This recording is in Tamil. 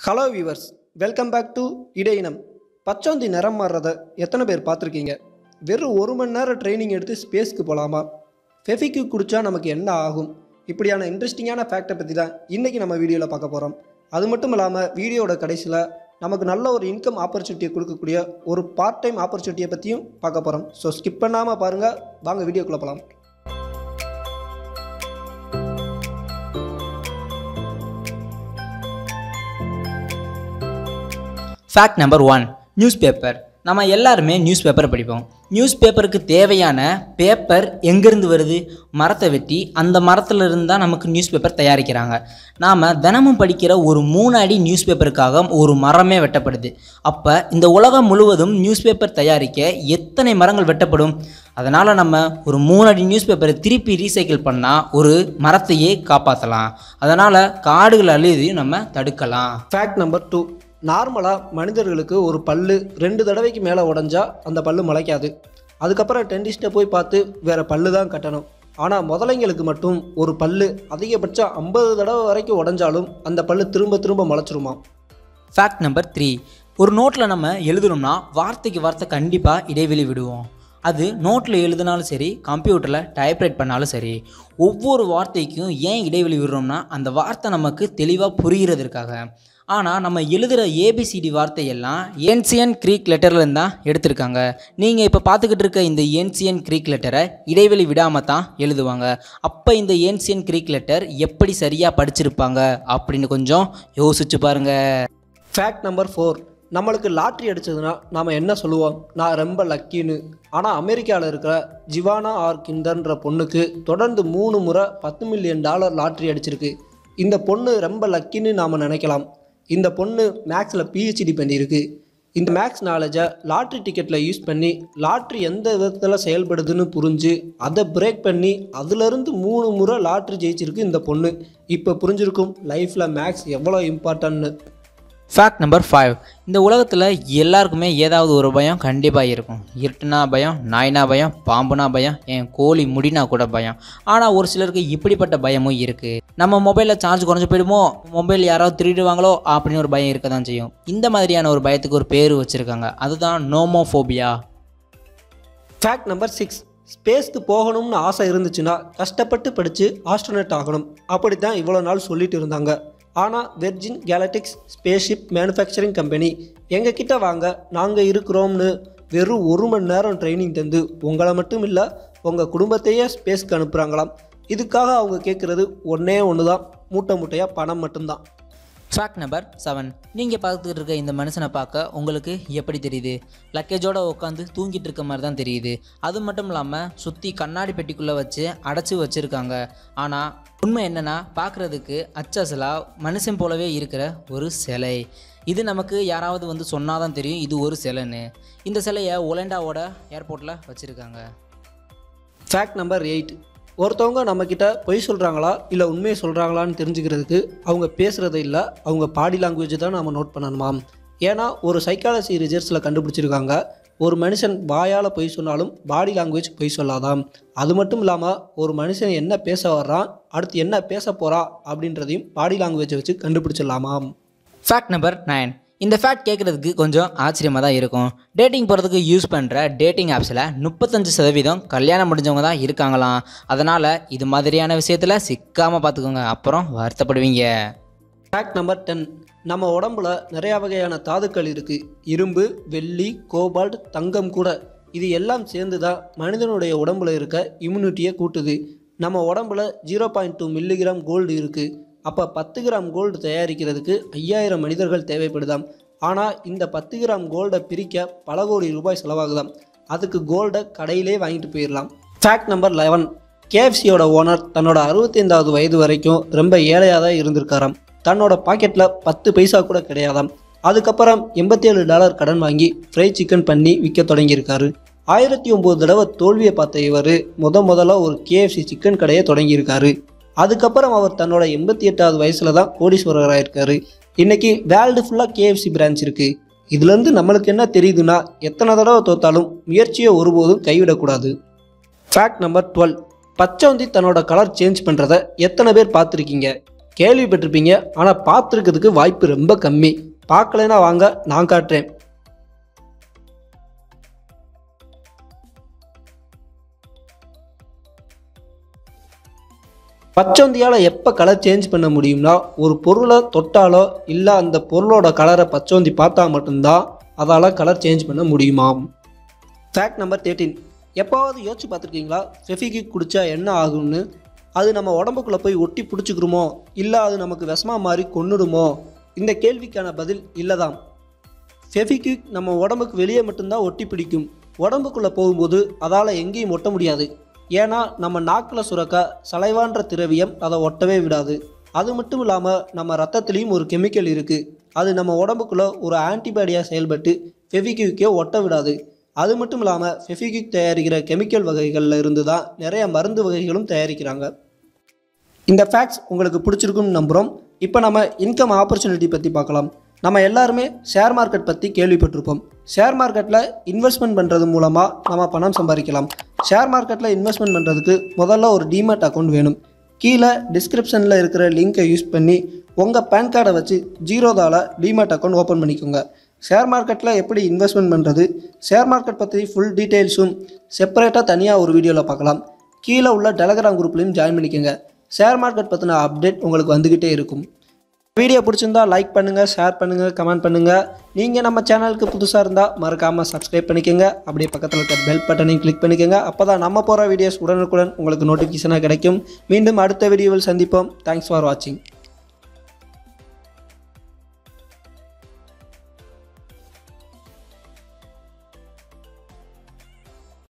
hello viewers welcome back to Idaiyinam பச்சோந்தி நிறம் மாறுறத எத்தனை பேர் பார்த்துருக்கீங்க வெறும் ஒரு மணி நேரம் ட்ரைனிங் எடுத்து ஸ்பேஸ்க்கு போகலாமா ஃபெஃபிக்கு குடித்தா நமக்கு என்ன ஆகும் இப்படியான இன்ட்ரெஸ்டிங்கான ஃபேக்டை பற்றி தான் இன்றைக்கி நம்ம வீடியோவில் பார்க்க போகிறோம் அது மட்டும் இல்லாமல் வீடியோட கடைசியில் நமக்கு நல்ல ஒரு இன்கம் ஆப்பர்ச்சுனிட்டியை கொடுக்கக்கூடிய ஒரு பார்ட் டைம் ஆப்பர்ச்சுனிட்டியை பற்றியும் பார்க்க போகிறோம் ஸோ ஸ்கிப் பண்ணாமல் பாருங்கள் வாங்க வீடியோக்குள்ளே போகலாம் fact number one newspaper நம்ம எல்லாருமே நியூஸ் பேப்பரை படிப்போம் நியூஸ் பேப்பருக்கு தேவையான பேப்பர் எங்கேருந்து வருது மரத்தை வெட்டி அந்த மரத்துல இருந்து தான் நமக்கு நியூஸ் பேப்பர் தயாரிக்கிறாங்க நாம் தினமும் படிக்கிற ஒரு மூணு அடி நியூஸ் பேப்பருக்காக ஒரு மரமே வெட்டப்படுது அப்போ இந்த உலகம் முழுவதும் நியூஸ் பேப்பர் தயாரிக்க எத்தனை மரங்கள் வெட்டப்படும் அதனால் நம்ம ஒரு மூணு அடி நியூஸ் பேப்பரை திருப்பி ரீசைக்கிள் பண்ணால் ஒரு மரத்தையே காப்பாற்றலாம் அதனால் காடுகள் அழியதையும் நம்ம தடுக்கலாம் ஃபேக்ட் நம்பர் டூ நார்மலாக மனிதர்களுக்கு ஒரு பல்லு ரெண்டு தடவைக்கு மேலே உடஞ்சா அந்த பல்லு முளைக்காது அதுக்கப்புறம் டென்டிஸ்ட்டை போய் பார்த்து வேறு பல்லு தான் கட்டணும் ஆனால் முதலைங்களுக்கு மட்டும் ஒரு பல்லு அதிகபட்சம் ஐம்பது தடவை வரைக்கும் உடஞ்சாலும் அந்த பல்லு திரும்ப திரும்ப முளைச்சிருமா ஃபேக்ட் நம்பர் த்ரீ ஒரு நோட்டில் நம்ம எழுதணும்னா வார்த்தைக்கு வார்த்தை கண்டிப்பாக இடைவெளி விடுவோம் அது நோட்டில் எழுதினாலும் சரி கம்ப்யூட்டரில் டைப்ரைட் பண்ணாலும் சரி ஒவ்வொரு வார்த்தைக்கும் ஏன் இடைவெளி விடுறோம்னா அந்த வார்த்தை நமக்கு தெளிவாக புரிகிறதுக்காக ஆனால் நம்ம எழுதுகிற ஏபிசிடி வார்த்தையெல்லாம் ஏன்சியன் க்ரீக் லெட்டர்லேருந்து தான் எடுத்திருக்காங்க நீங்கள் இப்போ பார்த்துக்கிட்டு இருக்க இந்த ஏன்சியன் க்ரீக் லெட்டரை இடைவெளி விடாமல் தான் எழுதுவாங்க அப்போ இந்த ஏன்சியன் க்ரீக் லெட்டர் எப்படி சரியாக படிச்சிருப்பாங்க அப்படின்னு கொஞ்சம் யோசிச்சு பாருங்கள் ஃபேக்ட் நம்பர் ஃபோர் நம்மளுக்கு லாட்ரி அடிச்சதுன்னா நாம் என்ன சொல்லுவோம் நான் ரொம்ப லக்கின்னு ஆனால் அமெரிக்காவில் இருக்கிற ஜிவானா ஆர் கிண்டர்ன்ற பொண்ணுக்கு தொடர்ந்து மூணு முறை பத்து மில்லியன் டாலர் லாட்ரி அடிச்சிருக்கு இந்த பொண்ணு ரொம்ப லக்கின்னு நாம் நினைக்கலாம் இந்த பொண்ணு மேக்ஸில் பிஹெச்டி பண்ணியிருக்கு இந்த மேக்ஸ் நாலேஜை லாட்ரி டிக்கெட்டில் யூஸ் பண்ணி லாட்ரி எந்த விதத்தில் செயல்படுதுன்னு புரிஞ்சு அதை பிரேக் பண்ணி அதுலேருந்து மூணு முறை லாட்ரி ஜெயிச்சிருக்கு இந்த பொண்ணு இப்போ புரிஞ்சிருக்கும் லைஃப்பில் மேக்ஸ் எவ்வளோ இம்பார்ட்டன்ட்னு ஃபேக்ட் நம்பர் ஃபைவ் இந்த உலகத்தில் எல்லாருக்குமே ஏதாவது ஒரு பயம் கண்டிப்பாக இருக்கும் இருட்டுனா பயம் நாய்னா பயம் பாம்புனா பயம் என் கோழி முடினா கூட பயம் ஆனால் ஒரு சிலருக்கு இப்படிப்பட்ட பயமும் இருக்குது நம்ம மொபைலில் சார்ஜ் குறைஞ்சு போயிடுமோ மொபைல் யாராவது திருடுவாங்களோ அப்படின்னு ஒரு பயம் இருக்க தான் செய்யும் இந்த மாதிரியான ஒரு பயத்துக்கு ஒரு பேர் வச்சுருக்காங்க அதுதான் நோமோஃபோபியா ஃபேக்ட் நம்பர் சிக்ஸ் ஸ்பேஸ்க்கு போகணும்னு ஆசை இருந்துச்சுன்னா கஷ்டப்பட்டு படித்து ஆஸ்ட்ரோனட் ஆகணும் அப்படி தான் இவ்வளோ நாள் சொல்லிட்டு இருந்தாங்க ஆனால் Virgin Galactics spaceship manufacturing company எங்கள் கிட்ட வாங்க நாங்கள் இருக்கிறோம்னு வெறும் ஒரு மணி நேரம் ட்ரைனிங் தந்து உங்களை மட்டும் இல்லை உங்கள் குடும்பத்தையே ஸ்பேஸ்க்கு அனுப்புகிறாங்களாம் இதுக்காக அவங்க கேட்குறது ஒன்றே ஒன்று தான் மூட்டை மூட்டையாக பணம் மட்டும்தான் ஃபேக்ட் நம்பர் செவன் நீங்கள் பார்த்துக்கிட்டு இருக்க இந்த மனுஷனை பார்க்க உங்களுக்கு எப்படி தெரியுது லக்கேஜோட உட்காந்து தூங்கிட்டு இருக்க மாதிரி தான் தெரியுது அது மட்டும் இல்லாமல் சுற்றி கண்ணாடி பெட்டிக்குள்ளே வச்சு அடைச்சி வச்சுருக்காங்க ஆனால் உண்மை என்னென்னா பார்க்குறதுக்கு அச்சசலாக மனுஷன் போலவே இருக்கிற ஒரு சிலை இது நமக்கு யாராவது வந்து சொன்னால் தான் தெரியும் இது ஒரு சிலைன்னு இந்த சிலையை ஒலண்டாவோட ஏர்போர்ட்டில் வச்சுருக்காங்க ஃபேக்ட் நம்பர் எயிட் ஒருத்தவங்க நம்மக்கிட்ட பொய் சொல்கிறாங்களா இல்லை உண்மையை சொல்கிறாங்களான்னு தெரிஞ்சுக்கிறதுக்கு அவங்க பேசுகிறத இல்லை அவங்க பாடி லாங்குவேஜ் தான் நம்ம நோட் பண்ணணுமாம் ஏன்னா ஒரு சைக்காலஜி ரிசர்ச்சில் கண்டுபிடிச்சிருக்காங்க ஒரு மனுஷன் வாயால் பொய் சொன்னாலும் பாடி லாங்குவேஜ் பொய் சொல்லாதாம் அது மட்டும் இல்லாமல் ஒரு மனுஷன் என்ன பேச வர்றான் அடுத்து என்ன பேச போகிறான் அப்படின்றதையும் பாடி லாங்குவேஜை வச்சு கண்டுபிடிச்சிடலாமாம் ஃபேக்ட் நம்பர் நைன் இந்த ஃபேக்ட் கேட்குறதுக்கு கொஞ்சம் ஆச்சரியமாக தான் இருக்கும் டேட்டிங் போகிறதுக்கு யூஸ் பண்ணுற டேட்டிங் ஆப்ஸில் முப்பத்தஞ்சு சதவீதம் கல்யாணம் முடிஞ்சவங்க தான் இருக்காங்களாம் அதனால் இது மாதிரியான விஷயத்தில் சிக்காமல் பார்த்துக்கோங்க அப்புறம் வருத்தப்படுவீங்க ஃபேக்ட் நம்பர் டென் நம்ம உடம்புல நிறையா வகையான தாதுக்கள் இருக்குது இரும்பு வெள்ளி கோபால்ட் தங்கம் கூட இது எல்லாம் சேர்ந்து தான் மனிதனுடைய உடம்புல இருக்க இம்யூனிட்டியை கூட்டுது நம்ம உடம்புல zero point two milligram gold இருக்குது அப்போ பத்து கிராம் கோல்டு தயாரிக்கிறதுக்கு ஐயாயிரம் மனிதர்கள் தேவைப்படுதாம் ஆனால் இந்த பத்து கிராம் கோல்டை பிரிக்க பல கோடி ரூபாய் செலவாகுதாம் அதுக்கு கோல்டை கடையிலே வாங்கிட்டு போயிடலாம் ஃபேக்ட் நம்பர் லெவன் கேஎஃப்சியோட ஓனர் தன்னோட அறுபத்தைந்தாவது வயது வரைக்கும் ரொம்ப ஏழையாக தான் இருந்திருக்காராம் தன்னோட பாக்கெட்டில் பத்து பைசா கூட கிடையாதாம் அதுக்கப்புறம் எண்பத்தேழு டாலர் கடன் வாங்கி ஃப்ரை சிக்கன் பண்ணி விற்க தொடங்கியிருக்காரு ஆயிரத்தி ஒம்பது தடவை தோல்வியை பார்த்த இவர் முத முதல்ல ஒரு கேஎஃப்சி சிக்கன் கடையை தொடங்கியிருக்காரு அதுக்கப்புறம் அவர் தன்னோட எண்பத்தி எட்டாவது வயசில் தான் கோடீஸ்வரராக இருக்காரு இன்னைக்கு வேர்ல்டு ஃபுல்லாக கேஎஃப்சி பிரான்ச் இருக்குது இதுலேருந்து நம்மளுக்கு என்ன தெரியுதுன்னா எத்தனை தடவை தோத்தாலும் முயற்சியை ஒருபோதும் கைவிடக்கூடாது ஃபேக்ட் நம்பர் டுவெல் பச்சை வந்து தன்னோட கலர் சேஞ்ச் பண்ணுறத எத்தனை பேர் பார்த்துருக்கீங்க கேள்விப்பட்டிருப்பீங்க ஆனால் பார்த்துருக்கிறதுக்கு வாய்ப்பு ரொம்ப கம்மி பார்க்கலைன்னா வாங்க நான் காட்டுறேன் பச்சோந்தியால் எப்போ கலர் சேஞ்ச் பண்ண முடியும்னா ஒரு பொருளை தொட்டாலோ இல்லை அந்த பொருளோட கலரை பச்சோந்தி பார்த்தா மட்டும்தான் அதால் கலர் சேஞ்ச் பண்ண முடியுமாம் ஃபேக்ட் நம்பர் தேர்ட்டீன் எப்போவாவது யோசிச்சு பார்த்துருக்கீங்களா ஃபெஃபிகிக் குடித்தா என்ன ஆகும்னு அது நம்ம உடம்புக்குள்ளே போய் ஒட்டி பிடிச்சிக்கிறோமோ இல்லை அது நமக்கு விஷமா மாறி கொன்னுடுமோ இந்த கேள்விக்கான பதில் இல்லைதான் ஃபெஃபிக்விக் நம்ம உடம்புக்கு வெளியே மட்டும்தான் ஒட்டி பிடிக்கும் உடம்புக்குள்ளே போகும்போது அதால் எங்கேயும் ஒட்ட முடியாது ஏன்னா நம்ம நாக்கில் சுரக்க சலைவான்ற திரவியம் அதை ஒட்டவே விடாது அது மட்டும் இல்லாமல் நம்ம ரத்தத்துலேயும் ஒரு கெமிக்கல் இருக்குது அது நம்ம உடம்புக்குள்ளே ஒரு ஆன்டிபாடியாக செயல்பட்டு ஃபெவிக்விக்கை ஒட்ட விடாது அது மட்டும் இல்லாமல் ஃபெவிக்விக் தயாரிக்கிற கெமிக்கல் வகைகளில் இருந்து தான் நிறைய மருந்து வகைகளும் தயாரிக்கிறாங்க இந்த ஃபேக்ட்ஸ் உங்களுக்கு பிடிச்சிருக்குன்னு நம்புகிறோம் இப்போ நம்ம இன்கம் ஆப்பர்ச்சுனிட்டி பற்றி பார்க்கலாம் நம்ம எல்லாருமே ஷேர் மார்க்கெட் பற்றி கேள்விப்பட்டிருப்போம் ஷேர் மார்க்கெட்டில் இன்வெஸ்ட்மெண்ட் பண்ணுறது மூலமாக நம்ம பணம் சம்பாதிக்கலாம் ஷேர் மார்க்கெட்டில் இன்வெஸ்ட்மெண்ட் பண்ணுறதுக்கு முதல்ல ஒரு டிமேட் அக்கௌண்ட் வேணும் கீழே டிஸ்கிரிப்ஷனில் இருக்கிற லிங்கை யூஸ் பண்ணி உங்கள் பேன் கார்டை வச்சு ஜீரோதாவில் டிமேட் அக்கௌண்ட் ஓப்பன் பண்ணிக்கோங்க ஷேர் மார்க்கெட்டில் எப்படி இன்வெஸ்ட்மெண்ட் பண்ணுறது ஷேர் மார்க்கெட் பற்றி ஃபுல் டீட்டெயில்ஸும் செப்பரேட்டாக தனியாக ஒரு வீடியோவில் பார்க்கலாம் கீழே உள்ள டெலகிராம் குரூப்லையும் ஜாயின் பண்ணிக்கோங்க ஷேர் மார்க்கெட் பற்றின அப்டேட் உங்களுக்கு வந்துக்கிட்டே இருக்கும் வீடியோ பிடிச்சிருந்தா லைக் பண்ணுங்கள் ஷேர் பண்ணுங்கள் கமெண்ட் பண்ணுங்கள் நீங்கள் நம்ம சேனலுக்கு புதுசாக இருந்தால் மறக்காமல் சப்ஸ்கிரைப் பண்ணிக்கோங்க அப்படியே பக்கத்தில் இருக்க பெல் பட்டனையும் கிளிக் பண்ணிக்கோங்க அப்போ தான் நம்ம போகிற வீடியோஸ் உடனுக்குடன் உங்களுக்கு நோட்டிஃபிகேஷனாக கிடைக்கும் மீண்டும் அடுத்த வீடியோவில் சந்திப்போம் தேங்க்ஸ் ஃபார் வாட்சிங்